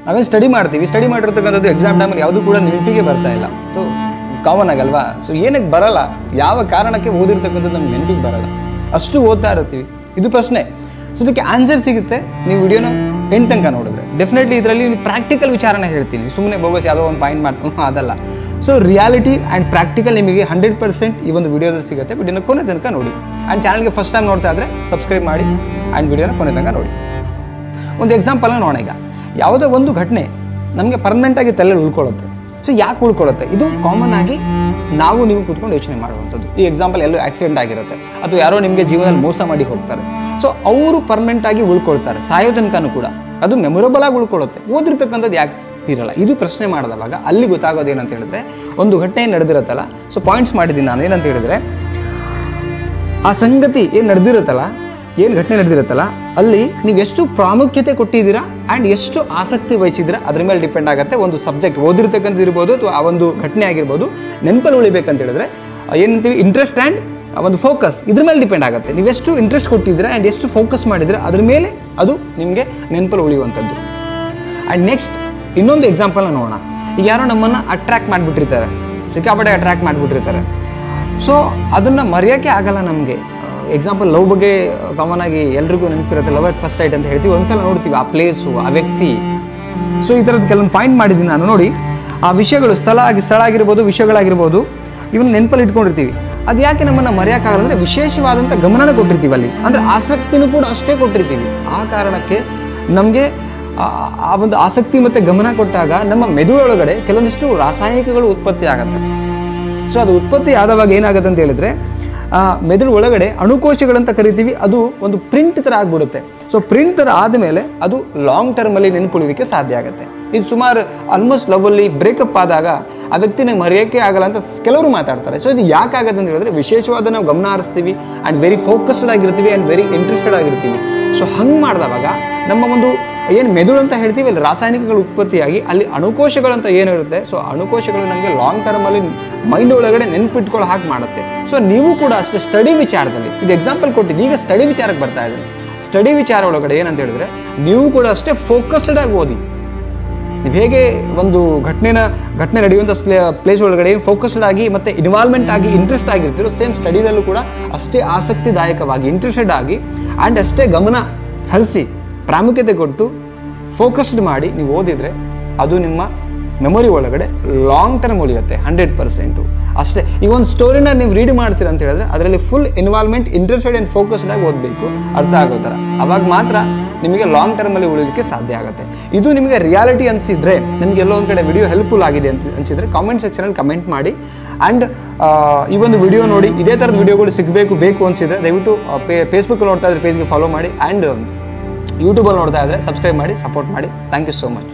ನಾವೇನು ಸ್ಟಡಿ ಮಾಡ್ತೀವಿ ಸ್ಟಡಿ ಮಾಡಿರ್ತಕ್ಕಂಥದ್ದು ಎಕ್ಸಾಮ್ ಟೈಮಲ್ಲಿ ಯಾವುದು ಕೂಡ ನೆನಪಿಗೆ ಬರ್ತಾ ಇಲ್ಲ ಸೊ ಕಾಮನ್ ಆಗಲ್ವಾ ಸೊ ಏನಕ್ಕೆ ಬರಲ್ಲ ಯಾವ ಕಾರಣಕ್ಕೆ ಓದಿರ್ತಕ್ಕಂಥದ್ದು ನಮ್ಗೆ ನೆನಪಿಗೆ ಬರಲ್ಲ ಅಷ್ಟು ಓದ್ತಾ ಇರ್ತೀವಿ ಇದು ಪ್ರಶ್ನೆ ಸೊ ಇದಕ್ಕೆ ಆನ್ಸರ್ ಸಿಗುತ್ತೆ ನೀವು ವಿಡಿಯೋನ ಎಂಟು ತನಕ ನೋಡಿದ್ರೆ ಡೆಫಿನೆಟ್ಲಿ ಇದರಲ್ಲಿ ಪ್ರಾಕ್ಟಿಕಲ್ ವಿಚಾರನ ಹೇಳ್ತೀನಿ ಸುಮ್ಮನೆ ಬೋಗಸ್ ಯಾವುದೋ ಒಂದು ಪಾಯಿಂಟ್ ಮಾಡ್ಕೊಂಡು ಅದಲ್ಲ ಸೊ ರಿಯಾಲಿಟಿ ಆ್ಯಂಡ್ ಪ್ರಾಕ್ಟಿಕಲ್ ನಿಮಗೆ ಹಂಡ್ರೆಡ್ ಪರ್ಸೆಂಟ್ ಈ ಒಂದು ವಿಡಿಯೋದಲ್ಲಿ ಸಿಗುತ್ತೆ ವಿಡಿಯೋನ ಕೊನೆ ತನಕ ನೋಡಿ ಆ್ಯಂಡ್ ಚಾನಲ್ಗೆ ಫಸ್ಟ್ ಟೈಮ್ ನೋಡ್ತಾ ಇದ್ರೆ ಸಬ್ಸ್ಕ್ರೈಬ್ ಮಾಡಿ ಆ್ಯಂಡ್ ವಿಡಿಯೋನ ಕೊನೆ ತನಕ ನೋಡಿ ಒಂದು ಎಕ್ಸಾಂಪಲ್ನ ನೋಡೋಣ ಈಗ ಯಾವುದೋ ಒಂದು ಘಟನೆ ನಮಗೆ ಪರ್ಮನೆಂಟಾಗಿ ತಲೆಯಲ್ಲಿ ಉಳ್ಕೊಳ್ಳುತ್ತೆ ಸೊ ಯಾಕೆ ಉಳ್ಕೊಳ್ಳುತ್ತೆ ಇದು ಕಾಮನ್ ಆಗಿ ನಾವು ನೀವು ಕೂತ್ಕೊಂಡು ಯೋಚನೆ ಮಾಡುವಂಥದ್ದು ಈ ಎಕ್ಸಾಂಪಲ್ ಎಲ್ಲೋ ಆಕ್ಸಿಡೆಂಟ್ ಆಗಿರುತ್ತೆ ಅಥವಾ ಯಾರೋ ನಿಮಗೆ ಜೀವನದಲ್ಲಿ ಮೋಸ ಮಾಡಿ ಹೋಗ್ತಾರೆ ಸೊ ಅವರು ಪರ್ಮನೆಂಟ್ ಆಗಿ ಉಳ್ಕೊಳ್ತಾರೆ ಸಾಯೋ ತನಕನೂ ಕೂಡ ಅದು ಮೆಮೊರಬಲ್ ಆಗಿ ಉಳ್ಕೊಳ್ಳುತ್ತೆ ಓದಿರ್ತಕ್ಕಂಥದ್ದು ಯಾಕೆ ಇರಲ್ಲ ಇದು ಪ್ರಶ್ನೆ ಮಾಡಿದವಾಗ ಅಲ್ಲಿ ಗೊತ್ತಾಗೋದು ಏನಂತ ಹೇಳಿದ್ರೆ ಒಂದು ಘಟನೆ ನಡೆದಿರುತ್ತಲ್ಲ ಸೊ ಪಾಯಿಂಟ್ಸ್ ಮಾಡಿದ್ದೀನಿ ನಾನು ಏನಂತ ಹೇಳಿದ್ರೆ ಆ ಸಂಗತಿ ಏನು ನಡೆದಿರುತ್ತಲ್ಲ ಏನು ಘಟನೆ ನಡೆದಿರುತ್ತಲ್ಲ ಅಲ್ಲಿ ನೀವು ಎಷ್ಟು ಪ್ರಾಮುಖ್ಯತೆ ಕೊಟ್ಟಿದ್ದೀರಾ ಆ್ಯಂಡ್ ಎಷ್ಟು ಆಸಕ್ತಿ ವಹಿಸಿದ್ದೀರಾ ಅದ್ರ ಮೇಲೆ ಡಿಪೆಂಡ್ ಆಗುತ್ತೆ ಒಂದು ಸಬ್ಜೆಕ್ಟ್ ಓದಿರ್ತಕ್ಕಂಥ ಇರ್ಬೋದು ಅಥವಾ ಆ ಒಂದು ಘಟನೆ ಆಗಿರ್ಬೋದು ನೆನಪಲ್ಲಿ ಉಳಿಬೇಕಂತ ಹೇಳಿದ್ರೆ ಏನಂತೀವಿ ಇಂಟ್ರೆಸ್ಟ್ ಆ್ಯಂಡ್ ಒಂದು ಫೋಕಸ್ ಇದ್ರ ಮೇಲೆ ಡಿಪೆಂಡ್ ಆಗುತ್ತೆ ನೀವು ಎಷ್ಟು ಇಂಟ್ರೆಸ್ಟ್ ಕೊಟ್ಟಿದ್ದೀರಾ ಆ್ಯಂಡ್ ಎಷ್ಟು ಫೋಕಸ್ ಮಾಡಿದ್ದೀರಾ ಅದ್ರ ಮೇಲೆ ಅದು ನಿಮಗೆ ನೆನಪಲ್ಲಿ ಉಳಿಯುವಂಥದ್ದು ಆ್ಯಂಡ್ ನೆಕ್ಸ್ಟ್ ಇನ್ನೊಂದು ಎಕ್ಸಾಂಪಲ್ನ ನೋಡೋಣ ಈಗ ಯಾರೋ ನಮ್ಮನ್ನು ಅಟ್ರ್ಯಾಕ್ಟ್ ಮಾಡಿಬಿಟ್ಟಿರ್ತಾರೆ ಸಿಕ್ಕಾಪಟ್ಟೆ ಅಟ್ರ್ಯಾಕ್ಟ್ ಮಾಡಿಬಿಟ್ಟಿರ್ತಾರೆ ಸೊ ಅದನ್ನು ಮರೆಯೋಕ್ಕೆ ಆಗಲ್ಲ ನಮಗೆ ಎಕ್ಸಾಂಪಲ್ ಲವ್ ಬಗ್ಗೆ ಕಾಮನ್ ಆಗಿ ಎಲ್ರಿಗೂ ನೆನಪಿರುತ್ತೆ ಲವ್ ಅಟ್ ಫಸ್ಟ್ ಐಟ್ ಅಂತ ಹೇಳ್ತೀವಿ ಒಂದ್ಸಲ ನೋಡ್ತೀವಿ ಆ ಪ್ಲೇಸು ಆ ವ್ಯಕ್ತಿ ಸೊ ಈ ಥರದ್ದು ಕೆಲವೊಂದು ಪಾಯಿಂಟ್ ಮಾಡಿದ್ದೀನಿ ನಾನು ನೋಡಿ ಆ ವಿಷಯಗಳು ಸ್ಥಳ ಆಗಿ ಸ್ಥಳ ಆಗಿರ್ಬೋದು ವಿಷಯಗಳಾಗಿರ್ಬೋದು ಇವನ್ನ ನೆನಪಲ್ಲಿ ಇಟ್ಕೊಂಡಿರ್ತೀವಿ ಅದು ಯಾಕೆ ನಮ್ಮನ್ನು ಮರೆಯೋಕ್ಕಾಗಲ್ಲ ಅಂದರೆ ವಿಶೇಷವಾದಂಥ ಗಮನನ ಕೊಟ್ಟಿರ್ತೀವಿ ಅಲ್ಲಿ ಅಂದರೆ ಆಸಕ್ತಿನೂ ಕೂಡ ಅಷ್ಟೇ ಕೊಟ್ಟಿರ್ತೀವಿ ಆ ಕಾರಣಕ್ಕೆ ನಮಗೆ ಆ ಒಂದು ಆಸಕ್ತಿ ಮತ್ತು ಗಮನ ಕೊಟ್ಟಾಗ ನಮ್ಮ ಮೆದುಳೊಳಗಡೆ ಕೆಲವೊಂದಿಷ್ಟು ರಾಸಾಯನಿಕಗಳು ಉತ್ಪತ್ತಿ ಆಗುತ್ತೆ ಸೊ ಅದು ಉತ್ಪತ್ತಿ ಆದವಾಗ ಏನಾಗುತ್ತೆ ಅಂತ ಹೇಳಿದ್ರೆ ಆ ಮೆದುಳು ಒಳಗಡೆ ಅಣುಕೋಶಗಳಂತ ಕರಿತೀವಿ ಅದು ಒಂದು ಪ್ರಿಂಟ್ ಥರ ಆಗ್ಬಿಡುತ್ತೆ ಸೊ ಪ್ರಿಂಟ್ ಥರ ಆದಮೇಲೆ ಅದು ಲಾಂಗ್ ಟರ್ಮಲ್ಲಿ ನೆನಪುಳಿಲಿಕ್ಕೆ ಸಾಧ್ಯ ಆಗುತ್ತೆ ಇದು ಸುಮಾರು ಆಲ್ಮೋಸ್ಟ್ ಲವಲ್ಲಿ ಬ್ರೇಕಪ್ ಆದಾಗ ಆ ವ್ಯಕ್ತಿನ ಮರೆಯೋಕ್ಕೆ ಆಗಲ್ಲ ಅಂತ ಸ್- ಕೆಲವರು ಮಾತಾಡ್ತಾರೆ ಸೊ ಇದು ಯಾಕಾಗತ್ತೆ ಅಂತ ಹೇಳಿದ್ರೆ ವಿಶೇಷವಾದ ನಾವು ಗಮನ ಹರಿಸ್ತೀವಿ ಆ್ಯಂಡ್ ವೆರಿ ಫೋಕಸ್ಡ್ ಆಗಿರ್ತೀವಿ ಆ್ಯಂಡ್ ವೆರಿ ಇಂಟ್ರೆಸ್ಟೆಡ್ ಆಗಿರ್ತೀವಿ ಸೊ ಹಂಗೆ ಮಾಡಿದವಾಗ ನಮ್ಮ ಒಂದು ಏನು ಮೆದುಳು ಅಂತ ಹೇಳ್ತೀವಿ ಅಲ್ಲಿ ರಾಸಾಯನಿಕಗಳು ಉತ್ಪತ್ತಿಯಾಗಿ ಅಲ್ಲಿ ಅಣುಕೋಶಗಳಂತ ಏನಿರುತ್ತೆ ಸೊ ಅಣುಕೋಶಗಳು ನಮಗೆ ಲಾಂಗ್ ಟರ್ಮಲ್ಲಿ ಮೈಂಡ್ ಒಳಗಡೆ ನೆನ್ಪಿಟ್ಕೊಳ್ಳೋ ಹಾಗೆ ಮಾಡುತ್ತೆ ಸೊ ನೀವು ಕೂಡ ಅಷ್ಟೇ ಸ್ಟಡಿ ವಿಚಾರದಲ್ಲಿ ಇದು ಎಕ್ಸಾಂಪಲ್ ಕೊಟ್ಟಿದ್ದು ಈಗ ಸ್ಟಡಿ ವಿಚಾರಕ್ಕೆ ಬರ್ತಾ ಇದ್ದೀನಿ ಸ್ಟಡಿ ವಿಚಾರ ಒಳಗಡೆ ಏನಂತ ಹೇಳಿದ್ರೆ ನೀವು ಕೂಡ ಅಷ್ಟೇ ಫೋಕಸ್ಡ್ ಆಗಿ ಓದಿ ನೀವು ಹೇಗೆ ಒಂದು ಘಟನೆನ ಘಟನೆ ನಡೆಯುವಂಥ ಪ್ಲೇಸ್ ಒಳಗಡೆ ಫೋಕಸ್ಡ್ ಆಗಿ ಮತ್ತು ಇನ್ವಾಲ್ವ್ಮೆಂಟ್ ಆಗಿ ಇಂಟ್ರೆಸ್ಟ್ ಆಗಿರ್ತೀರೋ ಸೇಮ್ ಸ್ಟಡಿದಲ್ಲೂ ಕೂಡ ಅಷ್ಟೇ ಆಸಕ್ತಿದಾಯಕವಾಗಿ ಇಂಟ್ರೆಸ್ಟೆಡ್ ಆಗಿ ಆ್ಯಂಡ್ ಅಷ್ಟೇ ಗಮನ ಹರಿಸಿ ಪ್ರಾಮುಖ್ಯತೆ ಕೊಟ್ಟು ಫೋಕಸ್ಡ್ ಮಾಡಿ ನೀವು ಓದಿದರೆ ಅದು ನಿಮ್ಮ ಮೆಮೊರಿ ಒಳಗಡೆ ಲಾಂಗ್ ಟರ್ಮ್ ಉಳಿಯುತ್ತೆ ಹಂಡ್ರೆಡ್ ಪರ್ಸೆಂಟು ಅಷ್ಟೇ ಈ ಒಂದು ಸ್ಟೋರಿನ ನೀವು ರೀಡ್ ಮಾಡ್ತೀರ ಅಂತ ಹೇಳಿದ್ರೆ ಅದರಲ್ಲಿ full involvement interested and focused ಆಗಿ ಓದಬೇಕು ಅರ್ಥ ಆಗೋ ಥರ ಅವಾಗ ಮಾತ್ರ ನಿಮಗೆ ಲಾಂಗ್ ಟರ್ಮಲ್ಲಿ ಉಳಿಲಿಕ್ಕೆ ಸಾಧ್ಯ ಆಗುತ್ತೆ ಇದು ನಿಮಗೆ ರಿಯಾಲಿಟಿ ಅನಿಸಿದ್ರೆ ನಿಮಗೆ ಎಲ್ಲೋ ಒಂದು ಕಡೆ ವಿಡಿಯೋ ಹೆಲ್ಪ್ಫುಲ್ ಆಗಿದೆ ಅಂತ ಅನಿಸಿದ್ರೆ ಕಾಮೆಂಟ್ ಸೆಕ್ಷನಲ್ಲಿ ಕಮೆಂಟ್ ಮಾಡಿ ಆ್ಯಂಡ್ ಈ ಒಂದು ವಿಡಿಯೋ ನೋಡಿ ಇದೇ ಥರದ ವಿಡಿಯೋಗಳು ಸಿಗಬೇಕು ಬೇಕು ಅನಿಸಿದ್ರೆ ದಯವಿಟ್ಟು ಪೇ ಫೇಸ್ಬುಕ್ ನೋಡ್ತಾ ಇದ್ರೆ ಪೇಜ್ಗೆ ಫಾಲೋ ಮಾಡಿ ಆ್ಯಂಡ್ ಯೂಟ್ಯೂಬಲ್ಲಿ ನೋಡ್ತಾ ಇದ್ರೆ ಸಬ್ಸ್ಕ್ರೈಬ್ ಮಾಡಿ ಸಪೋರ್ಟ್ ಮಾಡಿ ಥ್ಯಾಂಕ್ ಯು ಸೋ ಮಚ್